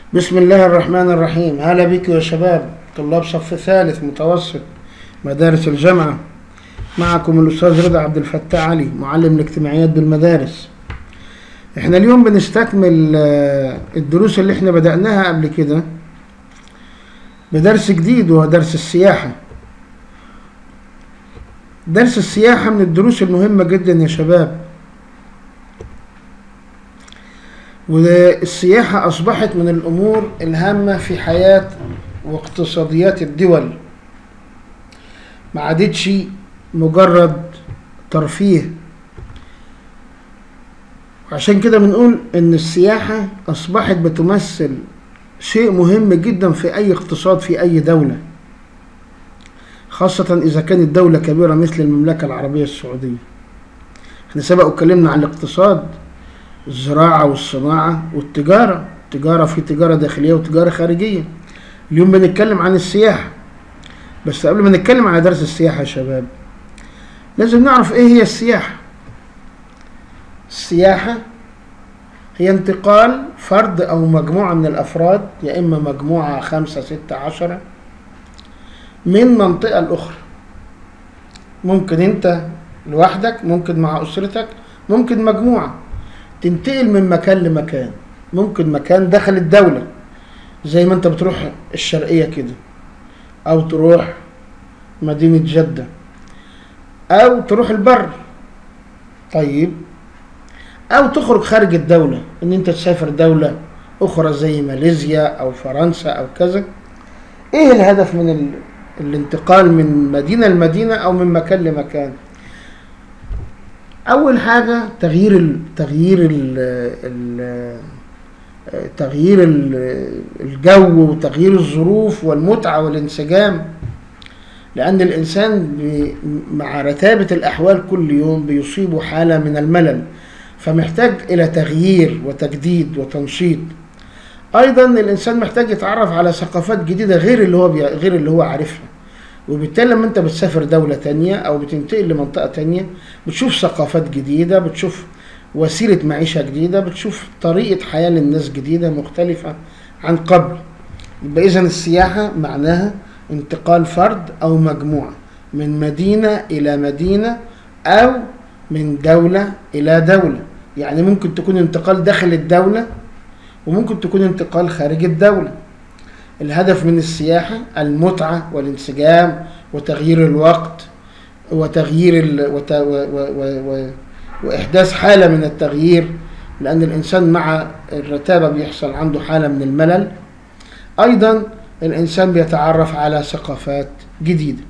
بسم الله الرحمن الرحيم هلا بك يا شباب طلاب صف ثالث متوسط مدارس الجامعة معكم الأستاذ رضا عبد الفتاح علي معلم الاجتماعيات بالمدارس احنا اليوم بنستكمل آه، الدروس اللي احنا بدأناها قبل كده بدرس جديد وهو درس السياحة درس السياحة من الدروس المهمة جدا يا شباب والسياحة أصبحت من الأمور الهامة في حياة واقتصاديات الدول ما عادتش مجرد ترفيه عشان كده بنقول إن السياحة أصبحت بتمثل شيء مهم جدا في أي اقتصاد في أي دولة خاصة إذا كانت دولة كبيرة مثل المملكة العربية السعودية احنا سبق واتكلمنا عن الاقتصاد الزراعة والصناعة والتجارة التجارة في تجارة داخلية وتجارة خارجية اليوم بنتكلم عن السياحة بس قبل ما نتكلم على درس السياحة يا شباب لازم نعرف ايه هي السياحة السياحة هي انتقال فرد او مجموعة من الافراد يا اما مجموعة خمسة ستة عشرة من منطقة لأخرى ممكن انت لوحدك ممكن مع اسرتك ممكن مجموعة تنتقل من مكان لمكان ممكن مكان داخل الدولة زي ما انت بتروح الشرقية كده او تروح مدينة جدة او تروح البر طيب او تخرج خارج الدولة ان انت تسافر دولة اخرى زي ماليزيا او فرنسا او كذا ايه الهدف من ال... الانتقال من مدينة لمدينة او من مكان لمكان اول حاجه تغيير ال تغيير ال ال تغيير ال- الجو وتغيير الظروف والمتعه والانسجام لان الانسان بي- مع رتابه الاحوال كل يوم بيصيبه حاله من الملل فمحتاج الى تغيير وتجديد وتنشيط ايضا الانسان محتاج يتعرف على ثقافات جديده غير اللي هو بي... غير اللي هو عارفها وبالتالي لما انت بتسافر دولة تانية او بتنتقل لمنطقة تانية بتشوف ثقافات جديدة بتشوف وسيلة معيشة جديدة بتشوف طريقة حياة للناس جديدة مختلفة عن قبل يبقى اذا السياحة معناها انتقال فرد او مجموعة من مدينة الى مدينة او من دولة الى دولة يعني ممكن تكون انتقال داخل الدولة وممكن تكون انتقال خارج الدولة الهدف من السياحة المتعة والانسجام وتغيير الوقت وتغيير ال... وت... و... و... و... و... وإحداث حالة من التغيير لأن الإنسان مع الرتابة بيحصل عنده حالة من الملل أيضا الإنسان بيتعرف على ثقافات جديدة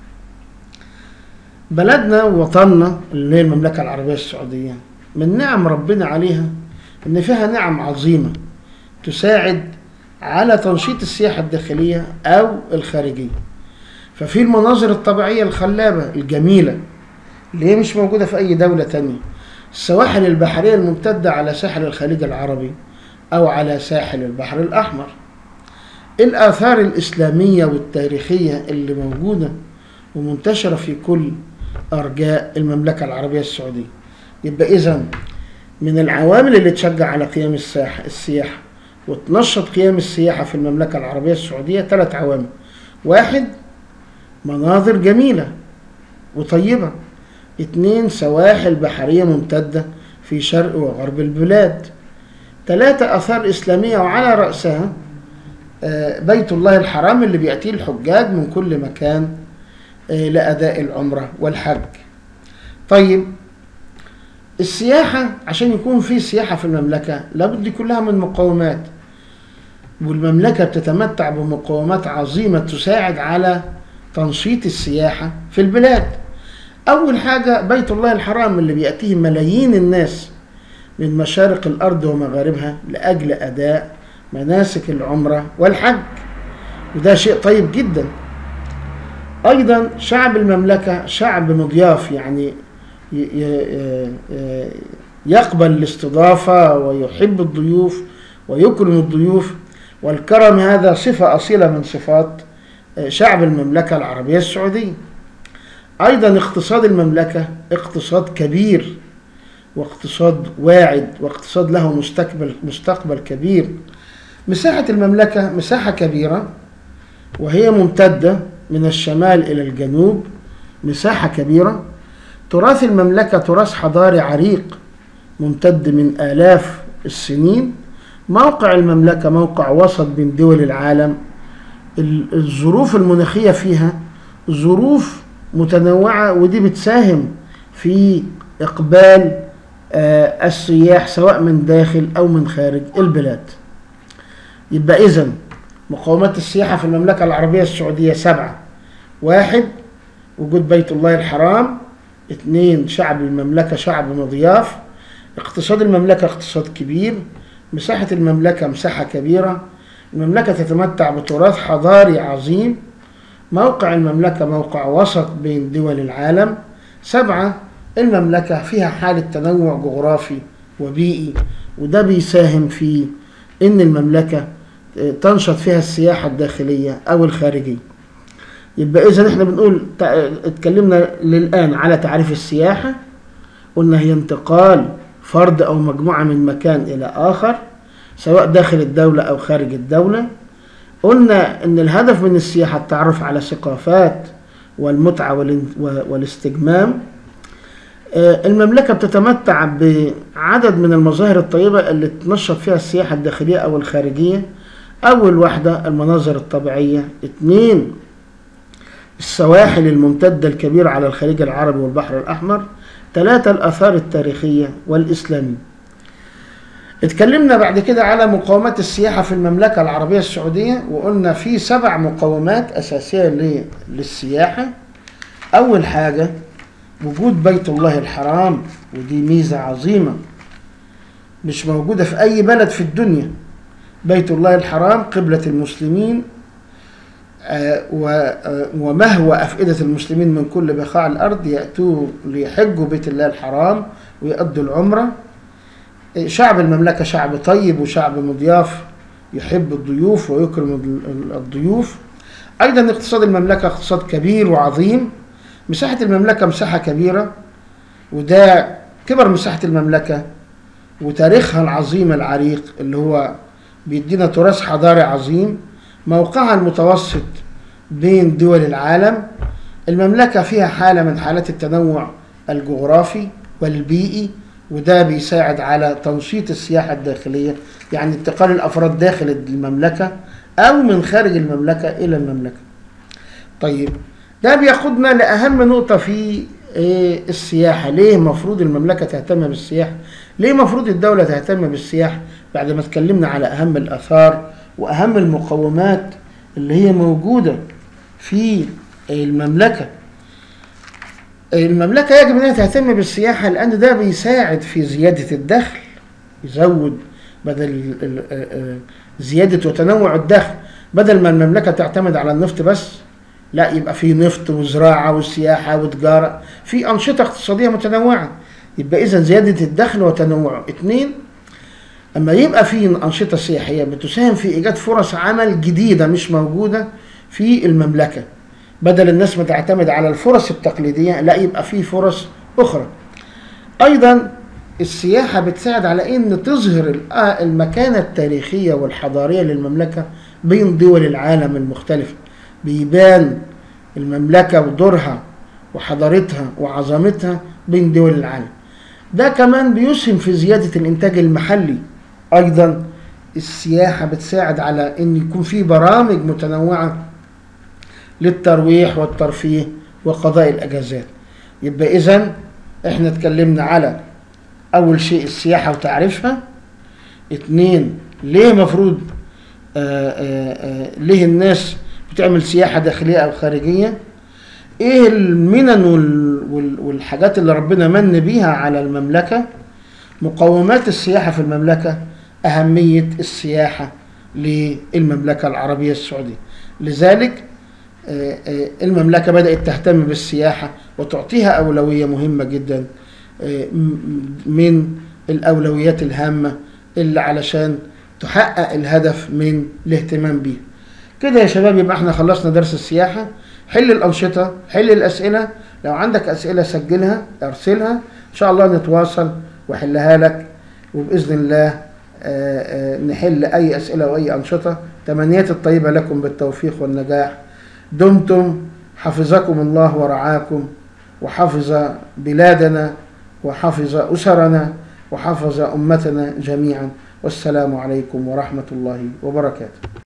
بلدنا ووطننا اللي هي المملكة العربية السعودية من نعم ربنا عليها إن فيها نعم عظيمة تساعد على تنشيط السياحة الداخلية أو الخارجية ففي المناظر الطبيعية الخلابة الجميلة اللي هي مش موجودة في أي دولة تانية السواحل البحرية الممتدة على ساحل الخليج العربي أو على ساحل البحر الأحمر الآثار الإسلامية والتاريخية اللي موجودة ومنتشرة في كل أرجاء المملكة العربية السعودية يبقى إذا من العوامل اللي تشجع على قيام الساحة السياحة وتنشط قيام السياحة في المملكة العربية السعودية ثلاث عوامل واحد مناظر جميلة وطيبة اتنين سواحل بحرية ممتدة في شرق وغرب البلاد ثلاثة آثار إسلامية وعلى رأسها آه، بيت الله الحرام اللي بيأتيه الحجاج من كل مكان آه، لأداء العمرة والحج طيب السياحة عشان يكون في سياحة في المملكة لابد يكون لها من مقومات والمملكة بتتمتع بمقومات عظيمة تساعد على تنشيط السياحة في البلاد أول حاجة بيت الله الحرام اللي بيأتيه ملايين الناس من مشارق الأرض ومغاربها لأجل أداء مناسك العمرة والحج وده شيء طيب جدا أيضا شعب المملكة شعب مضياف يعني ي- ي- ي- يقبل الاستضافة ويحب الضيوف ويكرم الضيوف والكرم هذا صفة أصيلة من صفات شعب المملكة العربية السعودية أيضا اقتصاد المملكة اقتصاد كبير واقتصاد واعد واقتصاد له مستقبل مستقبل كبير مساحة المملكة مساحة كبيرة وهي ممتدة من الشمال إلى الجنوب مساحة كبيرة تراث المملكة تراث حضاري عريق ممتد من آلاف السنين موقع المملكة موقع وسط بين دول العالم ال- الظروف المناخية فيها ظروف متنوعة ودي بتساهم في إقبال آه، السياح سواء من داخل أو من خارج البلاد يبقى إذن مقومات السياحة في المملكة العربية السعودية سبعة واحد وجود بيت الله الحرام اثنين شعب المملكة شعب مضياف اقتصاد المملكة اقتصاد كبير مساحة المملكة مساحة كبيرة المملكة تتمتع بتراث حضاري عظيم موقع المملكة موقع وسط بين دول العالم سبعة المملكة فيها حالة تنوع جغرافي وبيئي وده بيساهم في ان المملكة تنشط فيها السياحة الداخلية او الخارجية يبقى اذا احنا بنقول تع- اتكلمنا للان على تعريف السياحة قلنا هي انتقال فرد او مجموعة من مكان الى اخر سواء داخل الدولة او خارج الدولة قلنا ان الهدف من السياحة التعرف على ثقافات والمتعة والان- و- والاستجمام آه، المملكة بتتمتع بعدد من المظاهر الطيبة اللي تنشط فيها السياحة الداخلية أو الخارجية أول واحدة المناظر الطبيعية اثنين السواحل الممتدة الكبيرة على الخليج العربي والبحر الأحمر ثلاثة الآثار التاريخية والإسلامية اتكلمنا بعد كده على مقومات السياحة في المملكة العربية السعودية وقلنا في سبع مقومات أساسية ل- للسياحة أول حاجة وجود بيت الله الحرام ودي ميزة عظيمة مش موجودة في أي بلد في الدنيا بيت الله الحرام قبلة المسلمين آه، و- آه، ومهوى أفئدة المسلمين من كل بقاع الأرض يأتوا ليحجوا بيت الله الحرام ويؤدوا العمرة آه، شعب المملكة شعب طيب وشعب مضياف يحب الضيوف ويكرم ال- الضيوف أيضا اقتصاد المملكة اقتصاد كبير وعظيم مساحة المملكة مساحة كبيرة وده كبر مساحة المملكة وتاريخها العظيم العريق اللي هو بيدينا تراث حضاري عظيم موقعها المتوسط بين دول العالم المملكة فيها حالة من حالات التنوع الجغرافي والبيئي وده بيساعد على تنشيط السياحة الداخلية يعني انتقال الأفراد داخل المملكة أو من خارج المملكة إلى المملكة طيب ده بياخدنا لأهم نقطة في إيه، السياحة ليه مفروض المملكة تهتم بالسياحة ليه مفروض الدولة تهتم بالسياحة بعد ما اتكلمنا على أهم الآثار وأهم المقومات اللي هي موجودة في المملكة المملكة يجب أنها تهتم بالسياحة لأن ده بيساعد في زيادة الدخل يزود بدل ال- ال- آه، آه، زيادة وتنوع الدخل بدل ما المملكة تعتمد على النفط بس لا يبقى في نفط وزراعة وسياحة وتجارة في أنشطة اقتصادية متنوعة يبقى إذا زيادة الدخل وتنوعه اتنين أما يبقى في أنشطة سياحية بتساهم في إيجاد فرص عمل جديدة مش موجودة في المملكة بدل الناس ما تعتمد على الفرص التقليدية لا يبقى في فرص أخرى أيضا السياحة بتساعد على أن تظهر ال- آه المكانة التاريخية والحضارية للمملكة بين دول العالم المختلفة بيبان المملكة ودورها وحضارتها وعظمتها بين دول العالم ده كمان بيسهم في زيادة الإنتاج المحلي أيضا السياحة بتساعد على أن يكون في برامج متنوعة للترويح والترفيه وقضاء الأجازات يبقى إذا إحنا اتكلمنا على أول شيء السياحة وتعريفها اتنين ليه مفروض آه آه آه ليه الناس بتعمل سياحة داخلية أو خارجية ايه المنن وال- وال- والحاجات اللي ربنا من بيها على المملكة مقومات السياحة في المملكة أهمية السياحة للمملكة العربية السعودية لذلك آه، آه، المملكة بدأت تهتم بالسياحة وتعطيها أولوية مهمة جدا آه، م- من الأولويات الهامة اللي علشان تحقق الهدف من الاهتمام بيها كده يا شباب يبقى احنا خلصنا درس السياحة حل الأنشطة حل الأسئلة لو عندك أسئلة سجلها ارسلها إن شاء الله نتواصل وحلها لك وبإذن الله آه، آه، نحل أي أسئلة وأي أنشطة تمنيات الطيبة لكم بالتوفيق والنجاح دمتم حفظكم الله ورعاكم وحفظ بلادنا وحفظ أسرنا وحفظ أمتنا جميعا والسلام عليكم ورحمة الله وبركاته